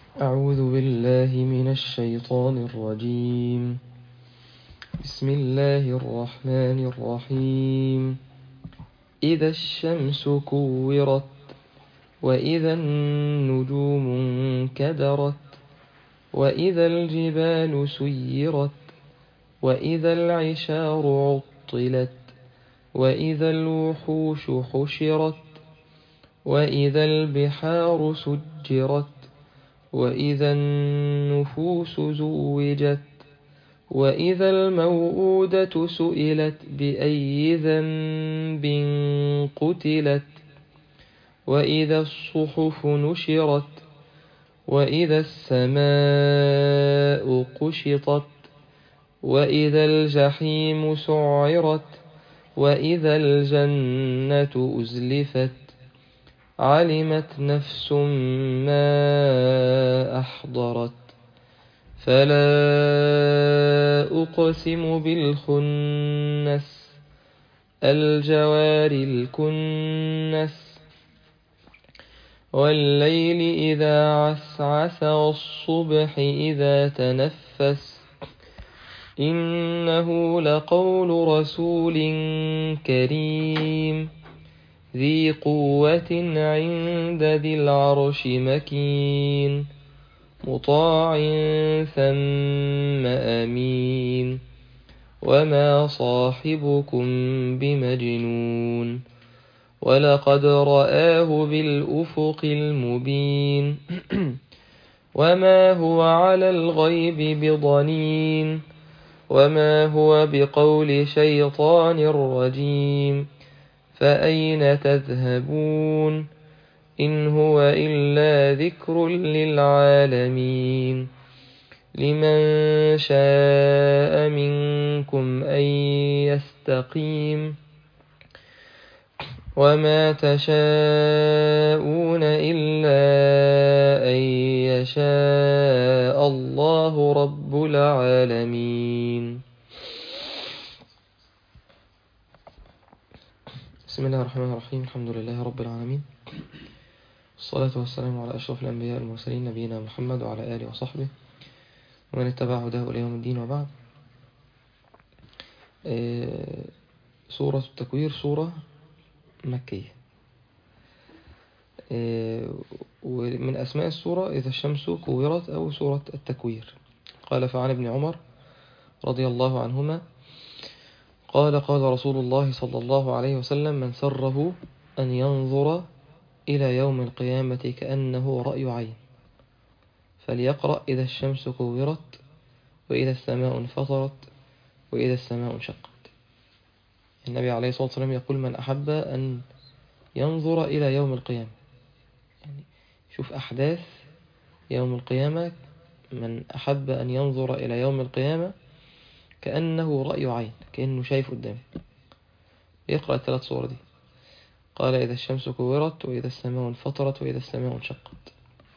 أعوذ بالله من الشيطان الرجيم بسم الله الرحمن الرحيم إذا الشمس كورت وإذا النجوم انكدرت وإذا الجبال سيرت وإذا العشار عطلت وإذا الوحوش حشرت وإذا البحار سجرت وإذا النفوس زوجت وإذا الموءودة سئلت بأي ذنب قتلت وإذا الصحف نشرت وإذا السماء قشطت وإذا الجحيم سعرت وإذا الجنة أزلفت علمت نفس ما أحضرت فلا أقسم بالخنس الجوار الكنس والليل إذا عسعس والصبح إذا تنفس إنه لقول رسول كريم ذي قوة عند ذي العرش مكين مطاع ثم أمين وما صاحبكم بمجنون ولقد رآه بالأفق المبين وما هو على الغيب بضنين وما هو بقول شيطان رجيم فأين تذهبون إن هو إلا ذكر للعالمين لمن شاء منكم أن يستقيم وما تشاءون إلا أن يشاء الله رب العالمين بسم الله الرحمن الرحيم الحمد لله رب العالمين والصلاة والسلام على أشرف الأنبياء المرسلين نبينا محمد وعلى آله وصحبه ومن اتبع هداه إلى يوم الدين وبعد سورة التكوير سورة مكية ومن أسماء السورة إذا الشمس كورت أو سورة التكوير قال فعن ابن عمر رضي الله عنهما قال قال رسول الله صلى الله عليه وسلم من سره أن ينظر إلى يوم القيامة كأنه رأي عين فليقرأ إذا الشمس كورت وإذا السماء انفطرت وإذا السماء انشقت النبي عليه الصلاة والسلام يقول من أحب أن ينظر إلى يوم القيامة يعني شوف أحداث يوم القيامة من أحب أن ينظر إلى يوم القيامة كأنه رأي عين كأنه شايف قدامه يقرأ الثلاث صور دي قال إذا الشمس كورت وإذا السماء انفطرت وإذا السماء انشقت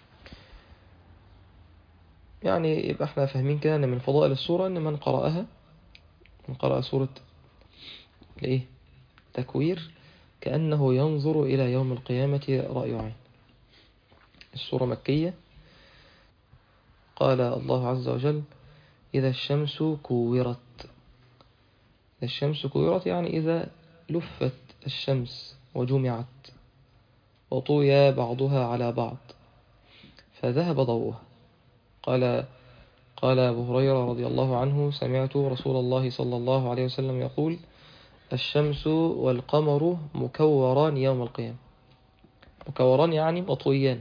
يعني يبقى احنا فاهمين كده ان من فضائل السورة ان من قرأها من قرأ سورة الايه تكوير كأنه ينظر إلى يوم القيامة رأي عين السورة مكية قال الله عز وجل إذا الشمس كورت إذا الشمس كورت يعني إذا لفت الشمس وجمعت وطوي بعضها على بعض فذهب ضوءها قال قال أبو هريرة رضي الله عنه سمعت رسول الله صلى الله عليه وسلم يقول الشمس والقمر مكوران يوم القيامة مكوران يعني مطويان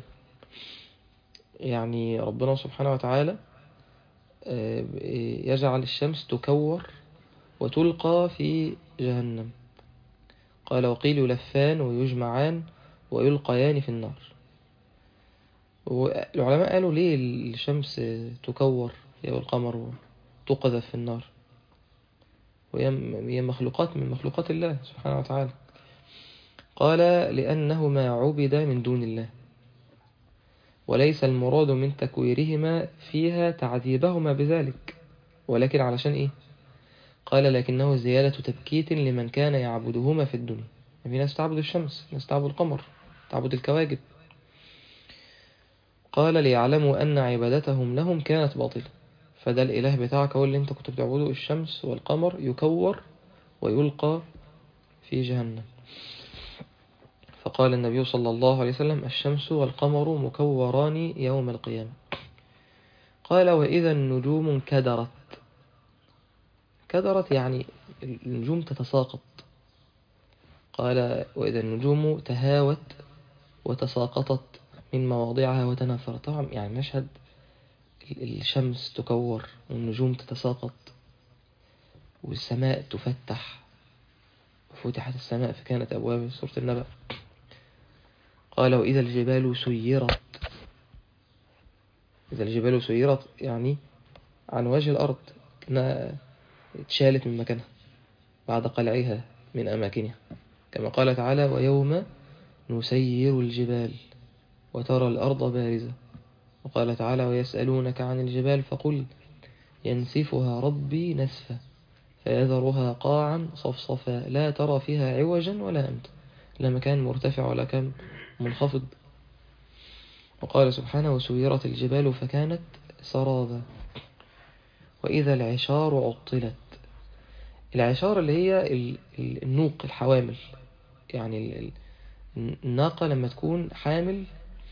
يعني ربنا سبحانه وتعالى يجعل الشمس تكور وتلقى في جهنم قال وقيل يلفان ويجمعان ويلقيان في النار والعلماء قالوا ليه الشمس تكور هي والقمر تقذف في النار وهي مخلوقات من مخلوقات الله سبحانه وتعالى قال لأنهما عبد من دون الله وليس المراد من تكويرهما فيها تعذيبهما بذلك ولكن علشان إيه قال لكنه زيادة تبكيت لمن كان يعبدهما في الدنيا في ناس تعبد الشمس ناس تعبد القمر تعبد الكواكب قال ليعلموا أن عبادتهم لهم كانت باطلة فده الإله بتاعك هو اللي انت كنت بتعبده الشمس والقمر يكور ويلقى في جهنم فقال النبي صلى الله عليه وسلم الشمس والقمر مكوران يوم القيامة قال وإذا النجوم انكدرت كدرت يعني النجوم تتساقط قال وإذا النجوم تهاوت وتساقطت من مواضعها وتناثرت طبعا يعني مشهد الشمس تكور والنجوم تتساقط والسماء تفتح وفتحت السماء فكانت أبواب سورة النبأ قال وإذا الجبال سيرت إذا الجبال سيرت يعني عن وجه الأرض كأنها اتشالت من مكانها بعد قلعها من أماكنها كما قال تعالى ويوم نسير الجبال وترى الأرض بارزة وقال تعالى ويسألونك عن الجبال فقل ينسفها ربي نسفا فيذرها قاعا صفصفا لا ترى فيها عوجا ولا أمتا لا مكان مرتفع ولا كان منخفض وقال سبحانه وسيرت الجبال فكانت سرابا وإذا العشار عطلت العشار اللي هي النوق الحوامل يعني الناقة لما تكون حامل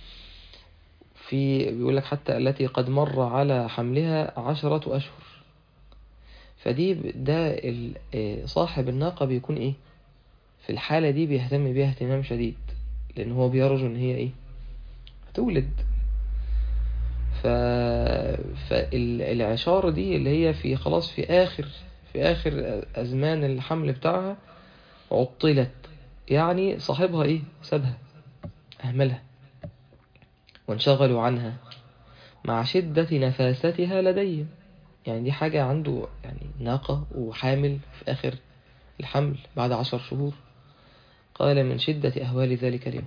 في بيقول لك حتى التي قد مر على حملها عشرة أشهر فدي ده صاحب الناقة بيكون إيه في الحالة دي بيهتم بيها اهتمام شديد لأن هو بيرجو إن هي إيه هتولد ف... فالعشار دي اللي هي في خلاص في آخر في آخر أزمان الحمل بتاعها عطلت يعني صاحبها إيه سابها أهملها وانشغلوا عنها مع شدة نفاستها لدي يعني دي حاجة عنده يعني ناقة وحامل في آخر الحمل بعد عشر شهور قال من شدة أهوال ذلك اليوم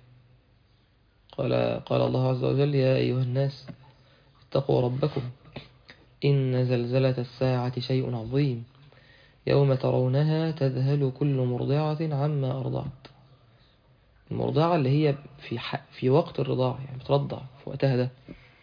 قال, قال الله عز وجل يا أيها الناس اتقوا ربكم إن زلزلة الساعة شيء عظيم يوم ترونها تذهل كل مرضعة عما أرضعت المرضعة اللي هي في, في وقت الرضاعة يعني بترضع في وقتها ده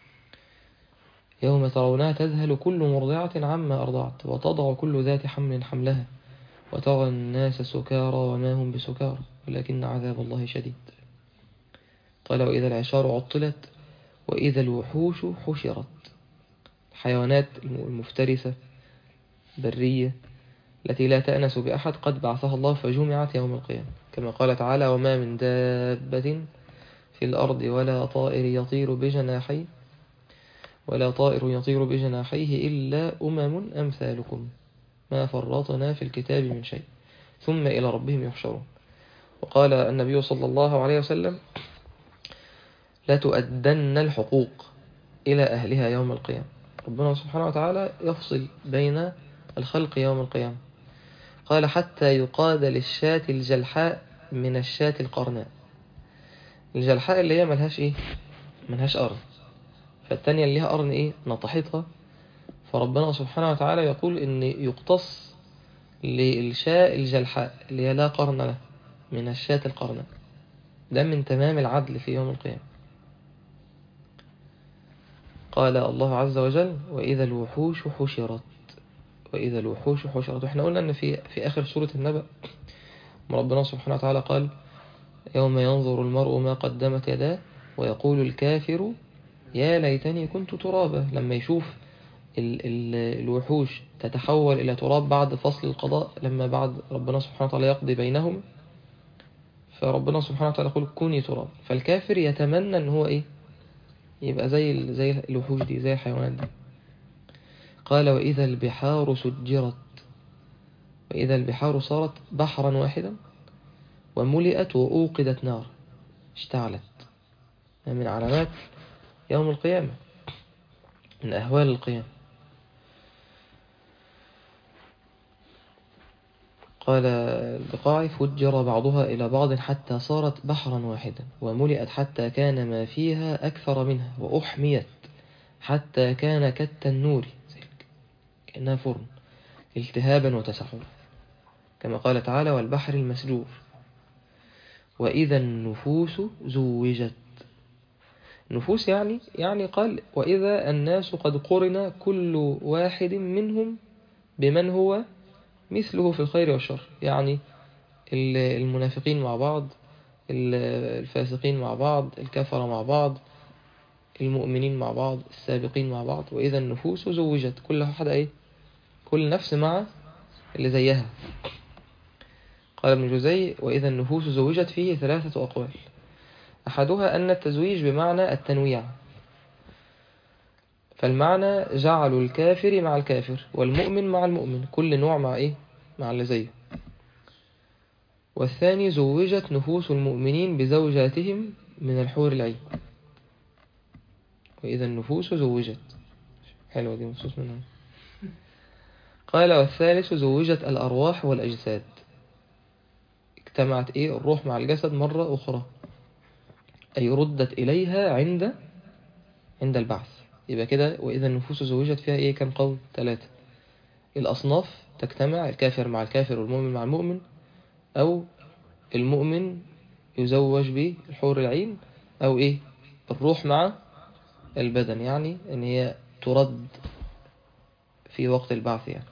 يوم ترونها تذهل كل مرضعة عما أرضعت وتضع كل ذات حمل حملها وترى الناس سكارى وما هم بسكارى ولكن عذاب الله شديد قال وإذا العشار عطلت وإذا الوحوش حشرت الحيوانات المفترسة برية التي لا تأنس بأحد قد بعثها الله فجمعت يوم القيامة كما قال تعالى وما من دابة في الأرض ولا طائر يطير بجناحيه ولا طائر يطير بجناحيه إلا أمم أمثالكم ما فرطنا في الكتاب من شيء ثم إلى ربهم يحشرون وقال النبي صلى الله عليه وسلم لا تؤدن الحقوق إلى أهلها يوم القيامة ربنا سبحانه وتعالى يفصل بين الخلق يوم القيامة قال حتى يقاد للشاة الجلحاء من الشاة القرناء الجلحاء اللي هي ملهاش ايه ملهاش قرن فالتانية اللي ليها قرن ايه نطحتها فربنا سبحانه وتعالى يقول ان يقتص للشاة الجلحاء اللي هي لا قرن له من الشاة القرناء ده من تمام العدل في يوم القيامة قال الله عز وجل وإذا الوحوش حشرت وإذا الوحوش حشرت وإحنا قلنا أن في, في آخر سورة النبأ ربنا سبحانه وتعالى قال يوم ينظر المرء ما قدمت يداه ويقول الكافر يا ليتني كنت ترابا لما يشوف ال ال الوحوش تتحول إلى تراب بعد فصل القضاء لما بعد ربنا سبحانه وتعالى يقضي بينهم فربنا سبحانه وتعالى يقول كوني تراب فالكافر يتمنى ان هو ايه يبقى زي زي الوحوش دي زي الحيوانات دي قال وإذا البحار سجرت وإذا البحار صارت بحرا واحدا وملئت وأوقدت نار اشتعلت من علامات يوم القيامة من أهوال القيامة قال البقاع فجر بعضها إلى بعض حتى صارت بحرا واحدا وملئت حتى كان ما فيها أكثر منها وأحميت حتى كان كالتنور كأنها فرن التهابا وتسحبا كما قال تعالى والبحر المسجور وإذا النفوس زوجت نفوس يعني يعني قال وإذا الناس قد قرن كل واحد منهم بمن هو مثله في الخير والشر يعني ال- المنافقين مع بعض ال- الفاسقين مع بعض الكفرة مع بعض المؤمنين مع بعض السابقين مع بعض وإذا النفوس زوجت كل واحدة إيه كل نفس مع اللي زيها قال ابن جزي وإذا النفوس زوجت فيه ثلاثة أقوال أحدها أن التزويج بمعنى التنويع فالمعنى جعل الكافر مع الكافر والمؤمن مع المؤمن كل نوع مع إيه مع اللي زيه والثاني زوجت نفوس المؤمنين بزوجاتهم من الحور العين وإذا النفوس زوجت حلوة دي مبسوط منها قال والثالث زوجت الأرواح والأجساد اجتمعت إيه الروح مع الجسد مرة أخرى أي ردت إليها عند عند البعث يبقى كده وإذا النفوس زوجت فيها إيه كم قول ثلاثة الأصناف تجتمع الكافر مع الكافر والمؤمن مع المؤمن أو المؤمن يزوج بالحور العين أو إيه الروح مع البدن يعني إن هي ترد في وقت البعث يعني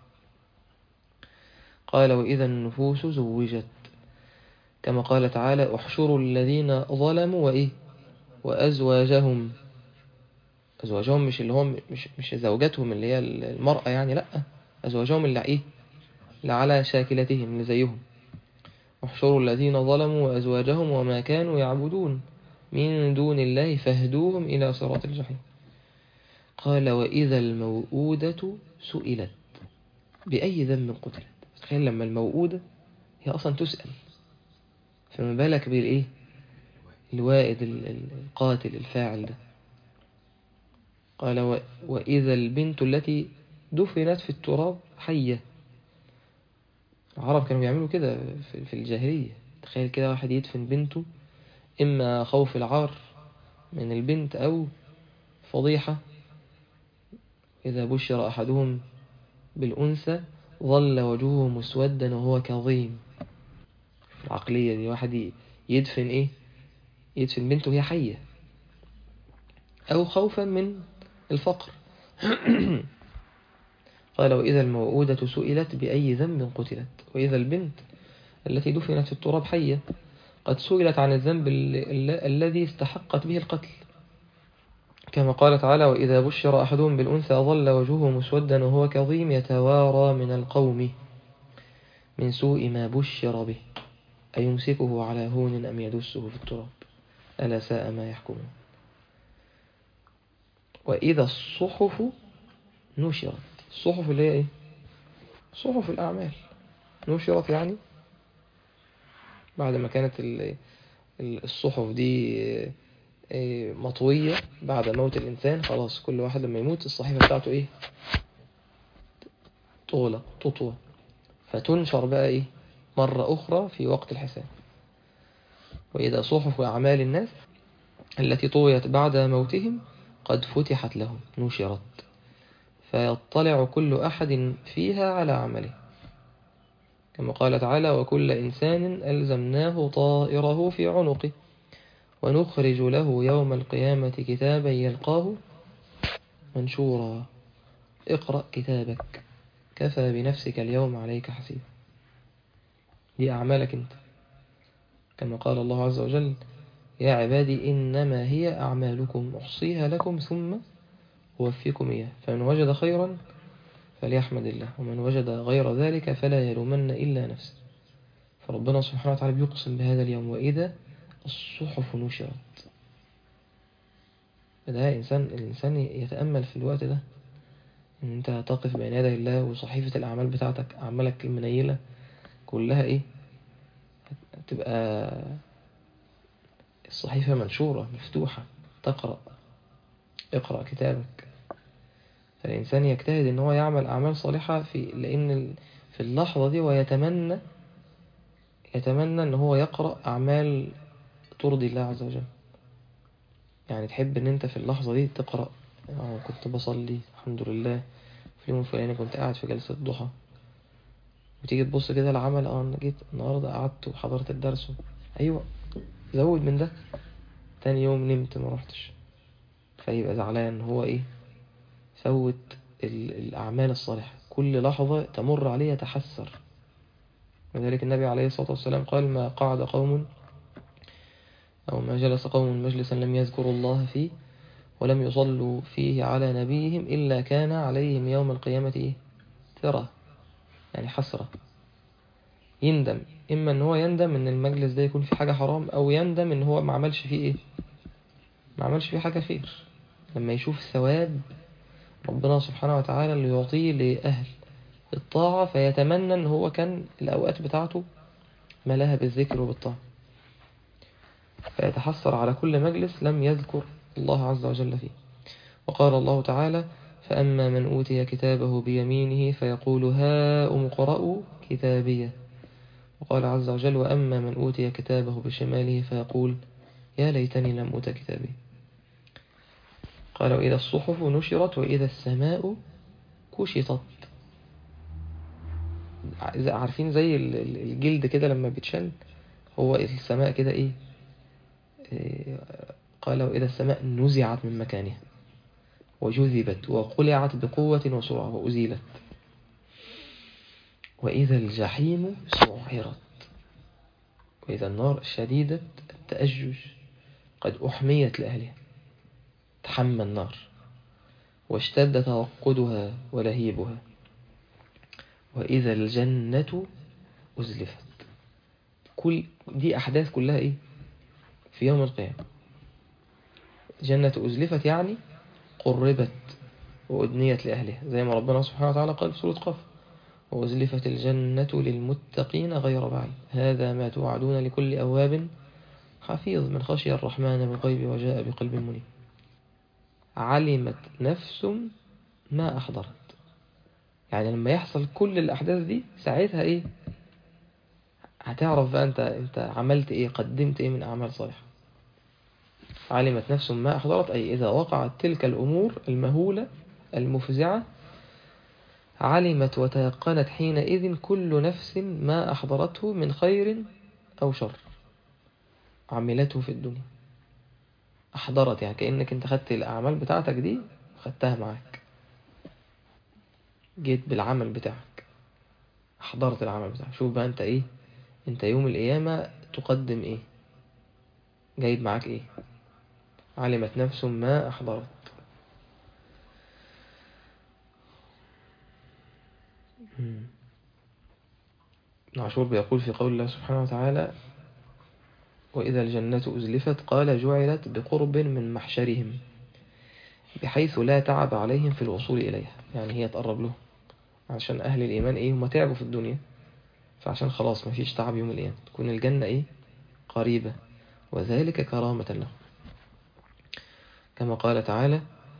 قال وإذا النفوس زوجت كما قال تعالى احشروا الذين ظلموا وإيه وأزواجهم أزواجهم مش اللي هم مش مش زوجاتهم اللي هي المرأة يعني لأ أزواجهم اللي إيه اللي على شاكلتهم اللي زيهم احشروا الذين ظلموا وأزواجهم وما كانوا يعبدون من دون الله فاهدوهم إلى صراط الجحيم قال وإذا الموءودة سئلت بأي ذنب قتلت تخيل لما الموءودة هي أصلا تسأل فما بالك بالإيه الوائد ال- ال- القاتل الفاعل ده قال و- وإذا البنت التي دفنت في التراب حية العرب كانوا بيعملوا كده في في الجاهلية تخيل كده واحد يدفن بنته إما خوف العار من البنت أو فضيحة إذا بشر أحدهم بالأنثى ظل وجهه مسودا وهو كظيم العقلية دي واحد ي- يدفن إيه يدفن بنته وهي حية أو خوفا من الفقر قال وإذا الموءودة سئلت بأي ذنب قتلت وإذا البنت التي دفنت في التراب حية قد سئلت عن الذنب ال- ال- الذي استحقت به القتل كما قال تعالى وإذا بشر أحدهم بالأنثى ظل وجهه مسودا وهو كظيم يتوارى من القوم من سوء ما بشر به أيمسكه على هون أم يدسه في التراب ألا ساء ما يحكمون وإذا الصحف نشرت الصحف اللي هي إيه صحف الأعمال نشرت يعني بعد ما كانت ال- ال- الصحف دي آه، آه، مطوية بعد موت الإنسان خلاص كل واحد لما يموت الصحيفة بتاعته إيه طولة تطوى فتنشر بقى إيه مرة أخرى في وقت الحساب وإذا صحف أعمال الناس التي طويت بعد موتهم قد فتحت لهم نشرت فيطلع كل أحد فيها على عمله كما قال تعالى وكل إنسان ألزمناه طائره في عنقه ونخرج له يوم القيامة كتابا يلقاه منشورا اقرأ كتابك كفى بنفسك اليوم عليك حسيبا دي أعمالك أنت كما قال الله عز وجل يا عبادي إنما هي أعمالكم أحصيها لكم ثم أوفيكم إياه فمن وجد خيرا فليحمد الله ومن وجد غير ذلك فلا يلومن إلا نفسه فربنا سبحانه وتعالى بيقسم بهذا اليوم وإذا الصحف نشرت ده إنسان الإنسان يتأمل في الوقت ده إن أنت تقف بين يدي الله وصحيفة الأعمال بتاعتك أعمالك المنيلة كلها إيه تبقى الصحيفة منشورة مفتوحة تقرأ اقرأ كتابك فالإنسان يجتهد إن هو يعمل أعمال صالحة في لأن ال- في اللحظة دي ويتمنى يتمنى إن هو يقرأ أعمال ترضي الله عز وجل يعني تحب إن أنت في اللحظة دي تقرأ أنا كنت بصلي الحمد لله في اليوم الفلاني كنت قاعد في جلسة ضحى وتيجي تبص كده العمل اه انا جيت النهارده قعدت وحضرت الدرس ايوه زود من ده تاني يوم نمت ما رحتش فيبقى زعلان هو ايه فوت الأعمال الصالحة كل لحظة تمر عليه يتحسر وذلك النبي عليه الصلاة والسلام قال ما قعد قوم أو ما جلس قوم مجلسا لم يذكروا الله فيه ولم يصلوا فيه على نبيهم إلا كان عليهم يوم القيامة ترى يعني حسرة يندم إما أن هو يندم أن المجلس ده يكون فيه حاجة حرام أو يندم أن هو ما عملش فيه إيه ما عملش فيه حاجة خير لما يشوف ثواب ربنا سبحانه وتعالى اللي يعطيه لأهل الطاعة فيتمنى أن هو كان الأوقات بتاعته ملاها بالذكر وبالطاعة فيتحسر على كل مجلس لم يذكر الله عز وجل فيه وقال الله تعالى فأما من أوتي كتابه بيمينه فيقول هاؤم اقرءوا كتابيه وقال عز وجل وأما من أوتي كتابه بشماله فيقول يا ليتني لم أوت كتابي قال وإذا الصحف نشرت وإذا السماء كشطت عارفين زي الجلد كده لما بيتشل هو السماء كده إيه قال وإذا السماء نزعت من مكانها وجذبت وقلعت بقوة وسرعة وأزيلت وإذا الجحيم سعرت وإذا النار شديدة التأجج قد أحميت لأهلها تحمى النار واشتد توقدها ولهيبها وإذا الجنة أزلفت كل دي أحداث كلها إيه في يوم القيامة جنة أزلفت يعني قربت وأدنيت لأهلها زي ما ربنا سبحانه وتعالى قال في سورة قف وأزلفت الجنة للمتقين غير بعيد هذا ما توعدون لكل أواب حفيظ من خشي الرحمن بالغيب وجاء بقلب منيب علمت نفس ما أحضرت يعني لما يحصل كل الأحداث دي ساعتها إيه هتعرف بقى أنت, أنت عملت إيه قدمت إيه من أعمال صالحة علمت نفس ما أحضرت أي إذا وقعت تلك الأمور المهولة المفزعة علمت وتيقنت حينئذ كل نفس ما أحضرته من خير أو شر عملته في الدنيا أحضرت يعني كأنك أنت خدت الأعمال بتاعتك دي خدتها معاك جيت بالعمل بتاعك أحضرت العمل بتاعك شوف بقى أنت إيه أنت يوم القيامة تقدم إيه جايب معاك إيه علمت نفس ما أحضرت عاشور بيقول في قول الله سبحانه وتعالى وإذا الجنة أزلفت قال جعلت بقرب من محشرهم بحيث لا تعب عليهم في الوصول إليها يعني هي تقرب له عشان أهل الإيمان إيه هم تعبوا في الدنيا فعشان خلاص ما فيش تعب يوم القيامة تكون الجنة إيه قريبة وذلك كرامة له كما قال تعالى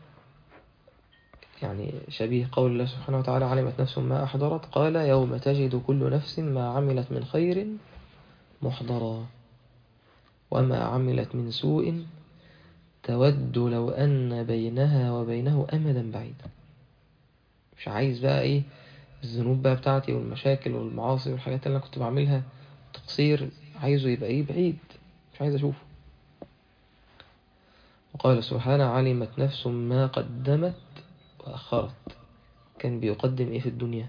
يعني شبيه قول الله سبحانه وتعالى علمت نفس ما أحضرت قال يوم تجد كل نفس ما عملت من خير محضرا وما عملت من سوء تود لو أن بينها وبينه أمدا بعيدا مش عايز بقى إيه الذنوب بقى بتاعتي والمشاكل والمعاصي والحاجات اللي أنا كنت بعملها تقصير عايزه يبقى إيه بعيد مش عايز أشوفه وقال سبحانه علمت نفس ما قدمت وأخرت كان بيقدم إيه في الدنيا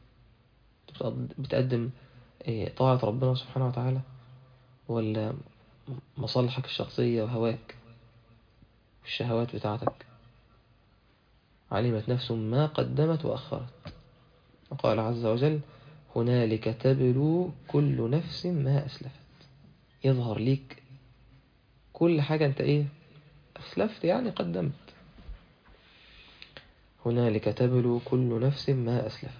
بتقدم إيه طاعة ربنا سبحانه وتعالى ولا مصالحك الشخصية وهواك والشهوات بتاعتك علمت نفس ما قدمت وأخرت وقال عز وجل هنالك تبلو كل نفس ما أسلفت يظهر ليك كل حاجة أنت إيه أسلفت يعني قدمت هنالك تبلو كل نفس ما أسلفت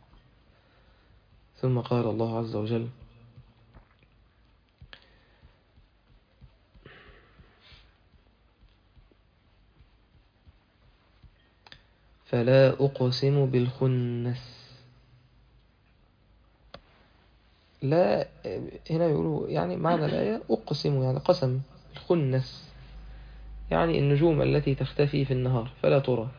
ثم قال الله عز وجل فلا أقسم بالخنس لا هنا يقولوا يعني معنى الآية أقسم يعني قسم الخنس يعني النجوم التي تختفي في النهار فلا ترى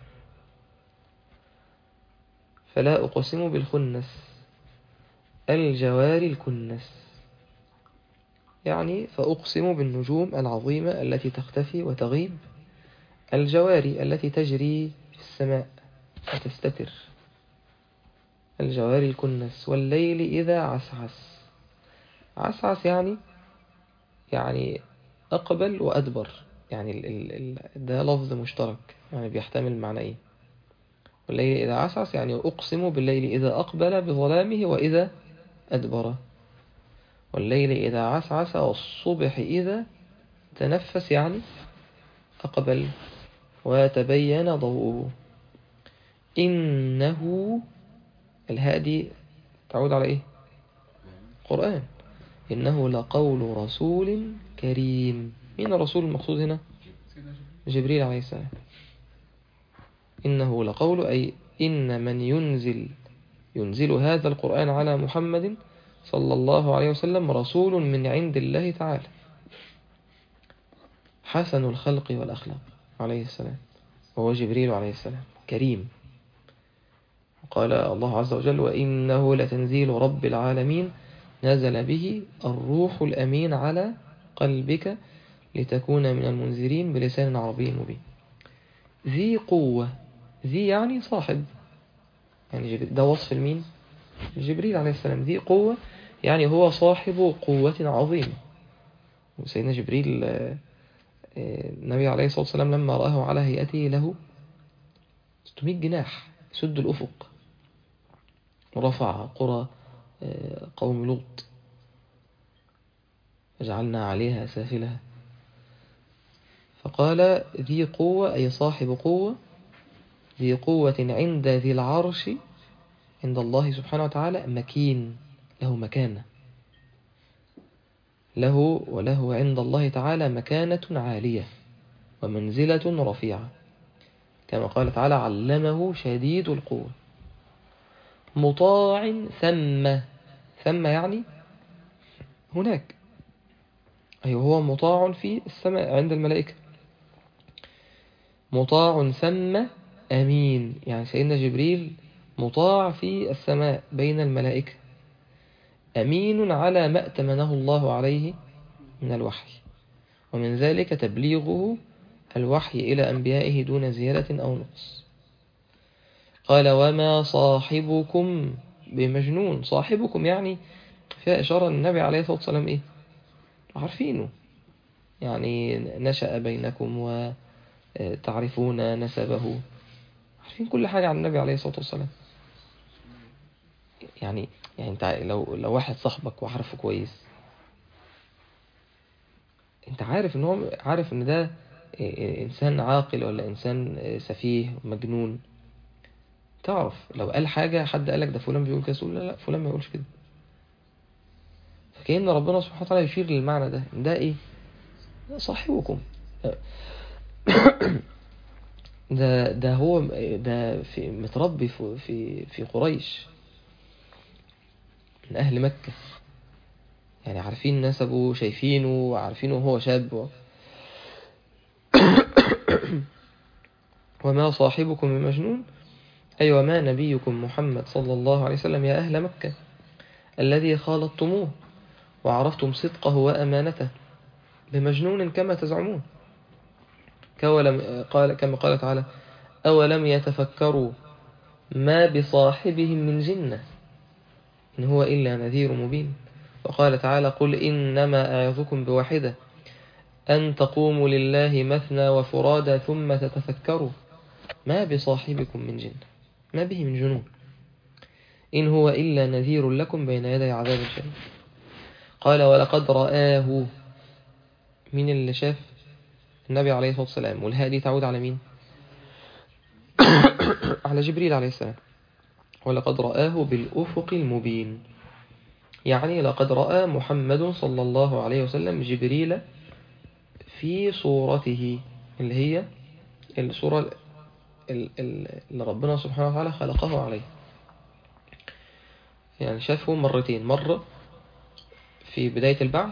فلا أقسم بالخنس الجوار الكنس يعني فأقسم بالنجوم العظيمة التي تختفي وتغيب الجواري التي تجري في السماء وتستتر الجواري الكنس والليل إذا عسعس عسعس يعني يعني أقبل وأدبر يعني ال ال ال ده لفظ مشترك يعني بيحتمل معنى إيه والليل إذا عسعس يعني أقسم بالليل إذا أقبل بظلامه وإذا أدبر والليل إذا عسعس والصبح إذا تنفس يعني أقبل وتبين ضوءه إنه الهادي تعود على إيه قرآن إنه لقول رسول كريم مين الرسول المقصود هنا جبريل عليه السلام إنه لقول أي إن من ينزل ينزل هذا القرآن على محمد صلى الله عليه وسلم رسول من عند الله تعالى حسن الخلق والأخلاق عليه السلام وهو جبريل عليه السلام كريم قال الله عز وجل وإنه لتنزيل رب العالمين نزل به الروح الأمين على قلبك لتكون من المنذرين بلسان عربي مبين ذي قوة ذي يعني صاحب يعني ده وصف المين جبريل عليه السلام ذي قوة يعني هو صاحب قوة عظيمة سيدنا جبريل النبي عليه الصلاة والسلام لما رآه على هيئته له 600 جناح سد الأفق ورفع قرى قوم لوط وجعلنا عليها سافلها فقال ذي قوة أي صاحب قوة ذي قوة عند ذي العرش عند الله سبحانه وتعالى مكين له مكانة له وله عند الله تعالى مكانة عالية ومنزلة رفيعة كما قال تعالى علمه شديد القوة مطاع ثم ثم يعني هناك أي أيوه هو مطاع في السماء عند الملائكة مطاع ثم أمين يعني سيدنا جبريل مطاع في السماء بين الملائكة أمين على ما أتمنه الله عليه من الوحي ومن ذلك تبليغه الوحي إلى أنبيائه دون زيادة أو نقص قال وما صاحبكم بمجنون صاحبكم يعني فيها إشارة النبي عليه الصلاة والسلام إيه عارفينه يعني نشأ بينكم وتعرفون نسبه عارفين كل حاجة عن النبي عليه الصلاة والسلام يعني يعني انت لو لو واحد صاحبك وعارفه كويس انت عارف ان هو عارف ان ده انسان عاقل ولا انسان سفيه مجنون تعرف لو قال حاجة حد قالك ده فلان بيقول كده تقول لا لا فلان ما يقولش كده فكأن ربنا سبحانه وتعالى يشير للمعنى ده ده ايه صاحبكم ده ده هو ده في متربي في في في قريش من أهل مكة يعني عارفين نسبه شايفينه عارفينه هو شاب و... وما صاحبكم بمجنون أي وما نبيكم محمد صلى الله عليه وسلم يا أهل مكة الذي خالطتموه وعرفتم صدقه وأمانته بمجنون كما تزعمون قال كما قال تعالى أولم يتفكروا ما بصاحبهم من جنة إن هو إلا نذير مبين وقال تعالى قل إنما أعظكم بواحدة أن تقوموا لله مثنى وفرادى ثم تتفكروا ما بصاحبكم من جنة ما به من جنون إن هو إلا نذير لكم بين يدي عذاب شديد قال ولقد رآه مين اللي شاف النبي عليه الصلاة والسلام والهادي تعود على مين على جبريل عليه السلام ولقد رآه بالأفق المبين يعني لقد رأى محمد صلى الله عليه وسلم جبريل في صورته اللي هي الصورة اللي ربنا سبحانه وتعالى خلقه عليه يعني شافه مرتين مرة في بداية البعث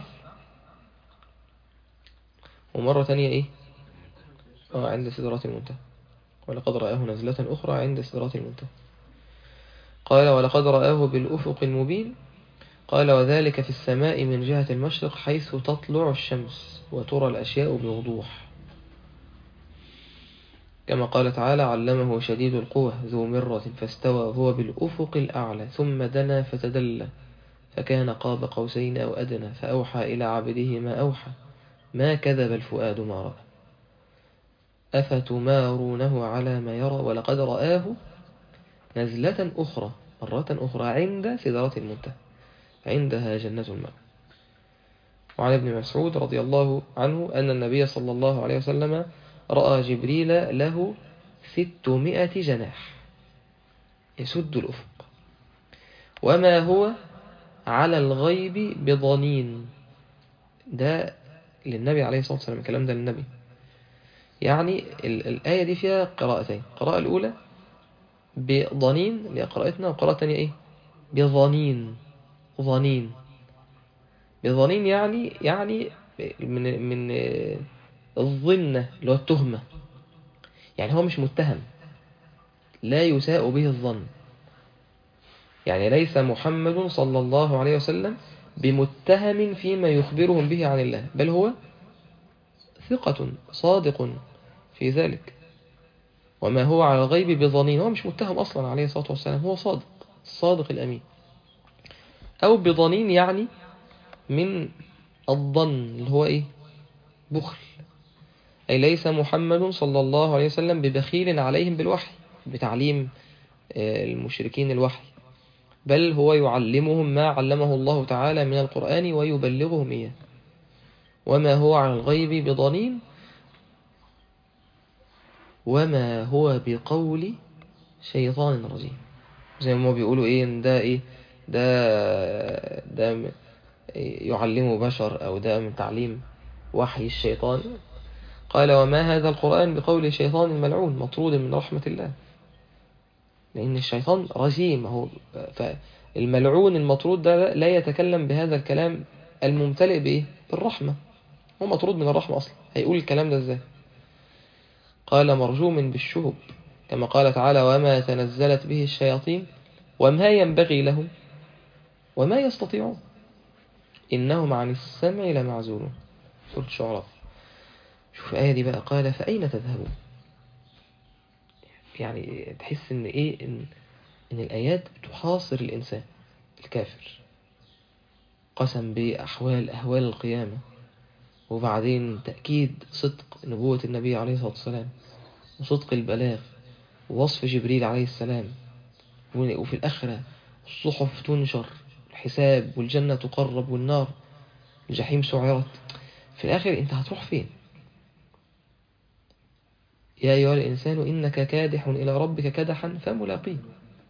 ومرة تانية ايه اه عند سدرات المنتهى ولقد رآه نزلة أخرى عند سدرات المنتهى قال ولقد رآه بالأفق المبين قال وذلك في السماء من جهة المشرق حيث تطلع الشمس وترى الأشياء بوضوح كما قال تعالى علمه شديد القوة ذو مرة فاستوى هو بالأفق الأعلى ثم دنا فتدلى فكان قاب قوسين أو أدنى فأوحى إلى عبده ما أوحى ما كذب الفؤاد ما رأى أفتمارونه على ما يرى ولقد رآه نزلة أخرى مرة أخرى عند سدرة المنتهى عندها جنة الماء وعن ابن مسعود رضي الله عنه أن النبي صلى الله عليه وسلم رأى جبريل له ستمائة جناح يسد الأفق وما هو على الغيب بضنين ده للنبي عليه الصلاة والسلام الكلام ده للنبي يعني الآية دي فيها قراءتين القراءة الأولى بضنين اللي قراءتنا والقراءة الثانية إيه بضنين ظنين بظنين يعني يعني من من الظنة اللي هو التهمة يعني هو مش متهم لا يساء به الظن يعني ليس محمد صلى الله عليه وسلم بمتهم فيما يخبرهم به عن الله بل هو ثقة صادق في ذلك وما هو على الغيب بظنين هو مش متهم أصلا عليه الصلاة والسلام هو صادق الصادق الأمين أو بظنين يعني من الظن اللي هو إيه بخل أي ليس محمد صلى الله عليه وسلم ببخيل عليهم بالوحي بتعليم المشركين الوحي بل هو يعلمهم ما علمه الله تعالى من القرآن ويبلغهم إياه وما هو على الغيب بضنين وما هو بقول شيطان رجيم زي ما بيقولوا ايه ده ايه ده ده يعلمه بشر او ده من تعليم وحي الشيطان قال وما هذا القرآن بقول شيطان ملعون مطرود من رحمة الله لأن الشيطان رجيم هو فالملعون المطرود ده لا يتكلم بهذا الكلام الممتلئ بإيه؟ بالرحمة هو مطرود من الرحمة أصلا هيقول الكلام ده إزاي قال مرجوم بالشهب كما قال تعالى وما تنزلت به الشياطين وما ينبغي لهم وما يستطيعون إنهم عن السمع لمعزولون سورة الشعراء شوف الآية دي بقى قال فأين تذهبون يعني تحس إن إيه إن, إن الآيات تحاصر الإنسان الكافر قسم بأحوال أهوال القيامة وبعدين تأكيد صدق نبوة النبي عليه الصلاة والسلام وصدق البلاغ ووصف جبريل عليه السلام وفي الآخرة الصحف تنشر الحساب والجنة تقرب والنار الجحيم سعرت في الآخر أنت هتروح فين يا أيها الإنسان إنك كادح إلى ربك كدحا فملاقيه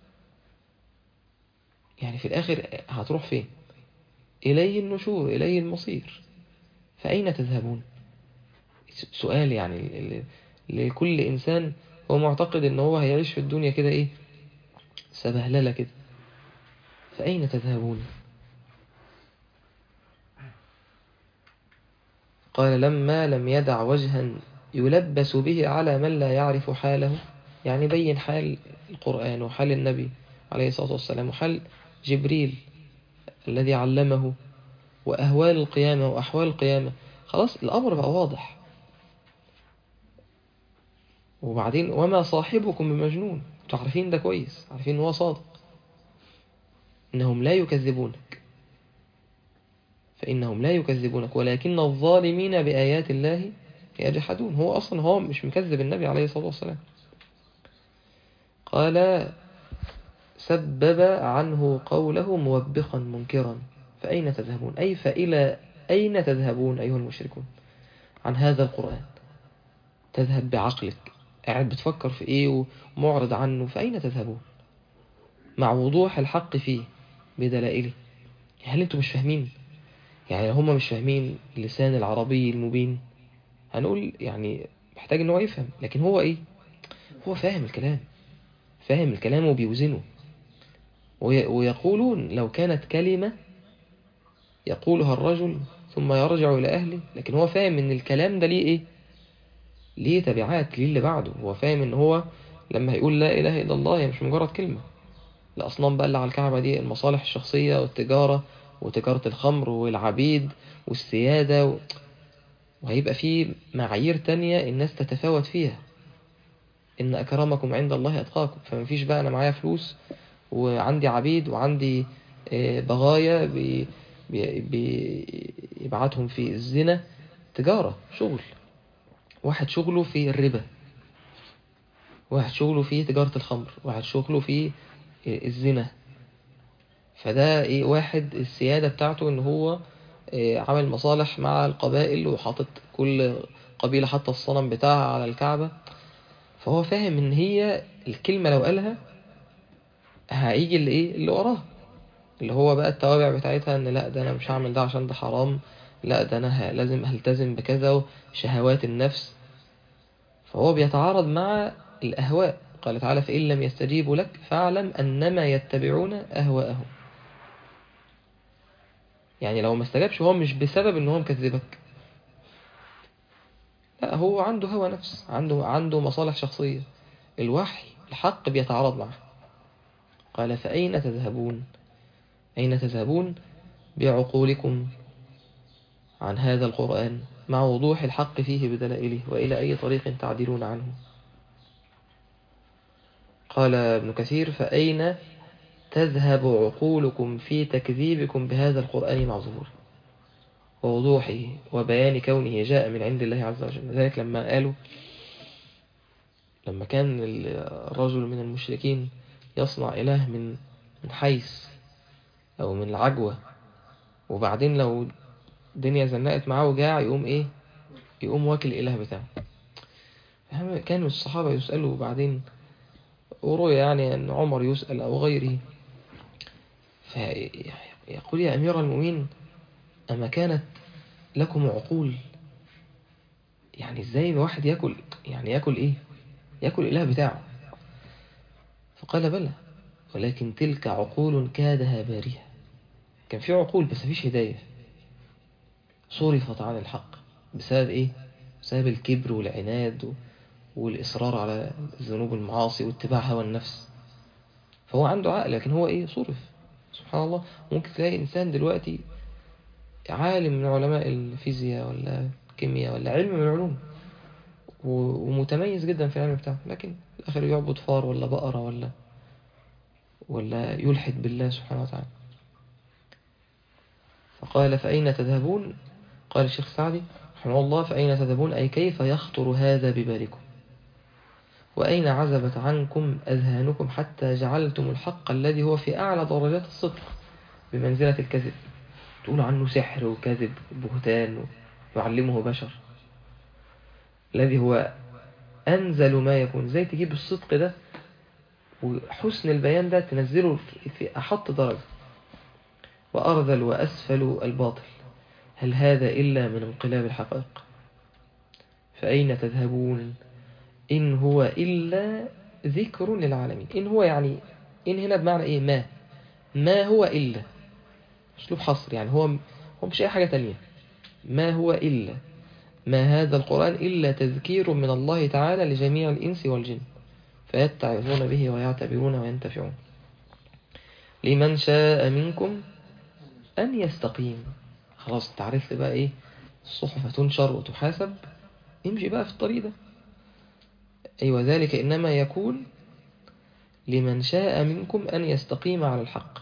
يعني في الآخر هتروح فين إليه النشور إليه المصير فأين تذهبون سؤال يعني لكل إنسان هو معتقد إن هو هيعيش في الدنيا كده إيه سبهللة كده فأين تذهبون قال لما لم يدع وجها يلبس به على من لا يعرف حاله يعني بين حال القرآن وحال النبي عليه الصلاة والسلام وحال جبريل الذي علمه وأهوال القيامة وأحوال القيامة خلاص الأمر بقى واضح وبعدين وما صاحبكم بمجنون تعرفين ده كويس عارفين ان هو صادق إنهم لا يكذبونك فإنهم لا يكذبونك ولكن الظالمين بآيات الله يجحدون هو أصلا هو مش مكذب النبي عليه الصلاة والسلام قال سبب عنه قوله موبخا منكرا فأين تذهبون أي فإلى أين تذهبون أيها المشركون عن هذا القرآن تذهب بعقلك قاعد بتفكر في إيه ومعرض عنه فأين تذهبون مع وضوح الحق فيه بدلائله هل أنتم مش فاهمين يعني هم مش فاهمين لسان العربي المبين هنقول يعني محتاج ان هو يفهم لكن هو ايه هو فاهم الكلام فاهم الكلام وبيوزنه ويقولون لو كانت كلمة يقولها الرجل ثم يرجع إلى أهله لكن هو فاهم ان الكلام ده ليه ايه ليه تبعات ليه اللي بعده هو فاهم ان هو لما هيقول لا إله إلا الله هي مش مجرد كلمة الأصنام بقى اللي على الكعبة دي المصالح الشخصية والتجارة وتجارة الخمر والعبيد والسيادة و... وهيبقى في معايير تانية الناس تتفاوت فيها إن أكرمكم عند الله أتقاكم فمفيش بقى أنا معايا فلوس وعندي عبيد وعندي آه، بغايا بي- بي- بيبعتهم في الزنا تجارة شغل واحد شغله في الربا واحد شغله في تجارة الخمر واحد شغله في الزنا فده ايه واحد السيادة بتاعته ان هو إيه، عامل مصالح مع القبائل وحاطط كل قبيلة حاطة الصنم بتاعها على الكعبة فهو فاهم ان هي الكلمة لو قالها هيجي اللي ايه اللي وراها اللي هو بقى التوابع بتاعتها ان لا ده انا مش هعمل ده عشان ده حرام لا ده انا ه- لازم هلتزم بكذا وشهوات النفس فهو بيتعارض مع الأهواء قال تعالى فإن لم يستجيبوا لك فاعلم أنما يتبعون أهواءهم يعني لو ما استجابش هو مش بسبب ان هو مكذبك لا هو عنده هوى نفس عنده عنده مصالح شخصية الوحي الحق بيتعارض معه قال فأين تذهبون أين تذهبون بعقولكم عن هذا القرآن مع وضوح الحق فيه بدلائله وإلى أي طريق تعدلون عنه قال ابن كثير فأين تذهب عقولكم في تكذيبكم بهذا القرآن مع ظهوره ووضوحه وبيان كونه جاء من عند الله عز وجل ذلك لما قالوا لما كان الرجل من المشركين يصنع إله من من حيث أو من العجوة وبعدين لو الدنيا زنقت معاه وجاع يقوم إيه يقوم واكل الإله بتاعه فهم- كانوا الصحابة يسألوا بعدين وروي يعني أن عمر يسأل أو غيره فيقول يا أمير المؤمنين أما كانت لكم عقول يعني إزاي الواحد يأكل يعني يأكل إيه يأكل الإله بتاعه فقال بلى ولكن تلك عقول كادها باريها كان في عقول بس مفيش هداية صرفت عن الحق بسبب إيه بسبب الكبر والعناد و- والإصرار على الذنوب المعاصي واتباع هوى النفس فهو عنده عقل لكن هو إيه صرف سبحان الله ممكن تلاقي إنسان دلوقتي عالم من علماء الفيزياء ولا الكيمياء ولا علم من العلوم و- ومتميز جدا في العلم بتاعه لكن في الآخر يعبد فار ولا بقرة ولا ولا يلحد بالله سبحانه وتعالى فقال فأين تذهبون قال الشيخ سعدي رحمه الله فأين تذهبون أي كيف يخطر هذا ببالكم وأين عزبت عنكم أذهانكم حتى جعلتم الحق الذي هو في أعلى درجات الصدق بمنزلة الكذب تقول عنه سحر وكذب بهتان يعلمه بشر الذي هو أنزل ما يكون زي تجيب الصدق ده وحسن البيان ده تنزله في- في أحط درجة وأرذل وأسفل الباطل هل هذا إلا من انقلاب الحقائق فأين تذهبون إن هو إلا ذكر للعالمين إن هو يعني إن هنا بمعنى إيه ما ما هو إلا أسلوب حصر يعني هو هو مش أي حاجة تانية ما هو إلا ما هذا القرآن إلا تذكير من الله تعالى لجميع الإنس والجن فيتعظون به ويعتبرون وينتفعون لمن شاء منكم أن يستقيم خلاص تعرف بقى إيه الصحف تنشر وتحاسب امشي بقى في الطريق ده أيوة ذلك إنما يكون لمن شاء منكم أن يستقيم على الحق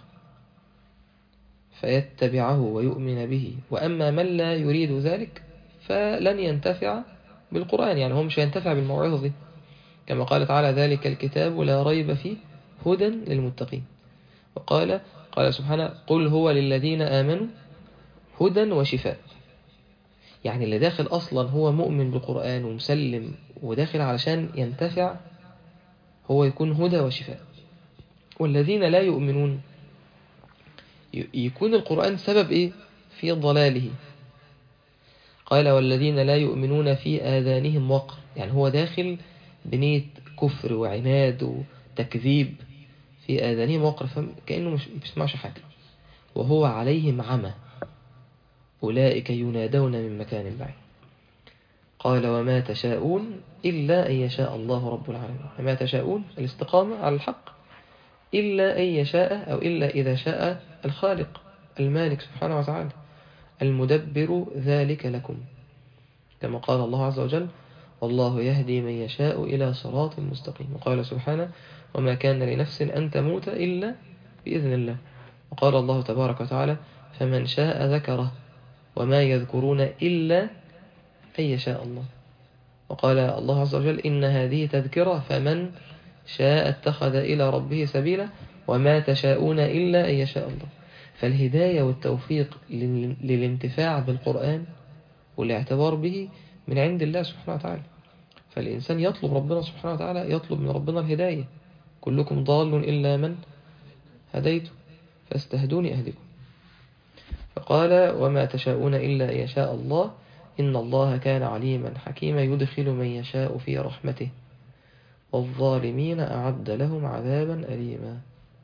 فيتبعه ويؤمن به وأما من لا يريد ذلك فلن ينتفع بالقرآن يعني هو مش هينتفع بالموعظة دي كما قال تعالى ذلك الكتاب لا ريب فيه هدى للمتقين وقال قال سبحانه قل هو للذين آمنوا هدى وشفاء يعني اللي داخل أصلا هو مؤمن بالقرآن ومسلم وداخل علشان ينتفع هو يكون هدى وشفاء والذين لا يؤمنون ي- يكون القرآن سبب إيه في ضلاله قال والذين لا يؤمنون في آذانهم وقر يعني هو داخل بنية كفر وعناد وتكذيب في آذانهم وقر فكأنه مش بيسمعش حاجة وهو عليهم عمى أولئك ينادون من مكان بعيد قال وما تشاءون إلا أن يشاء الله رب العالمين وما تشاءون الاستقامة على الحق إلا أن يشاء أو إلا إذا شاء الخالق المالك سبحانه وتعالى المدبر ذلك لكم كما قال الله عز وجل والله يهدي من يشاء إلى صراط مستقيم وقال سبحانه وما كان لنفس أن تموت إلا بإذن الله وقال الله تبارك وتعالى فمن شاء ذكره وما يذكرون إلا أن يشاء الله وقال الله عز وجل إن هذه تذكرة فمن شاء اتخذ إلى ربه سبيلا وما تشاءون إلا أن يشاء الله فالهداية والتوفيق للانتفاع بالقرآن والاعتبار به من عند الله سبحانه وتعالى فالإنسان يطلب ربنا سبحانه وتعالى يطلب من ربنا الهداية كلكم ضال إلا من هديت فاستهدوني أهدكم فقال وما تشاءون إلا أن يشاء الله إن الله كان عليما حكيما يدخل من يشاء في رحمته والظالمين أعد لهم عذابا أليما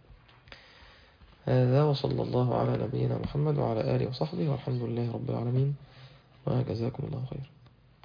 هذا وصلى الله على نبينا محمد وعلى آله وصحبه والحمد لله رب العالمين وجزاكم الله خير